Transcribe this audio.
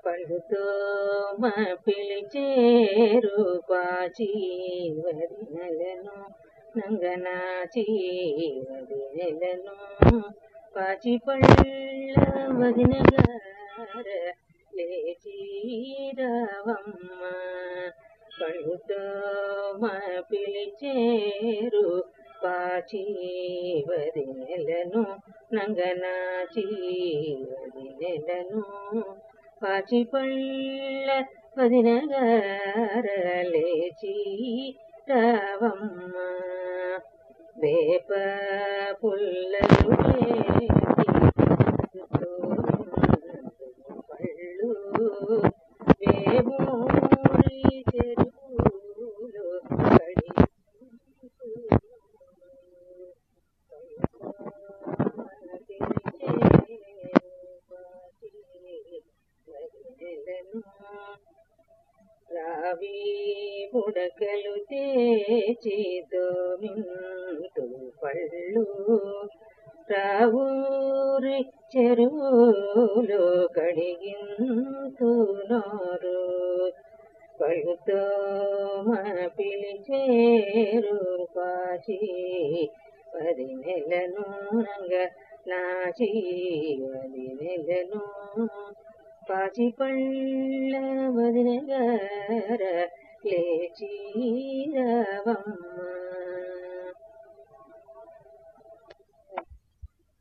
పళ్ళుతో మా పిలిచేరు పాచి వదినెలను నంగనాచి వదినెలను పాచి పళ్ళ వదినగార లేచి రావమ్మ పళ్ళుతో మా పిలిచేరు పాచి వదినెలను నంగనాచి వదినెలను పాచి పళ్ళ వదినగార లేచి రావమ్మ వేప పుల్లలు పళ్ళు వేమూరి చెరువులు కడి రావి బుడకలు తేచితో మింటు పళ్ళు రావూరి చెరువులు కడిగింతున్నారు పళ్ళుతో మా పిలిచేరు పాచి పది నెలను నంగ నాచి పది నెలను పాచి పళ్ళ వదినగార లేచి రావమ్మ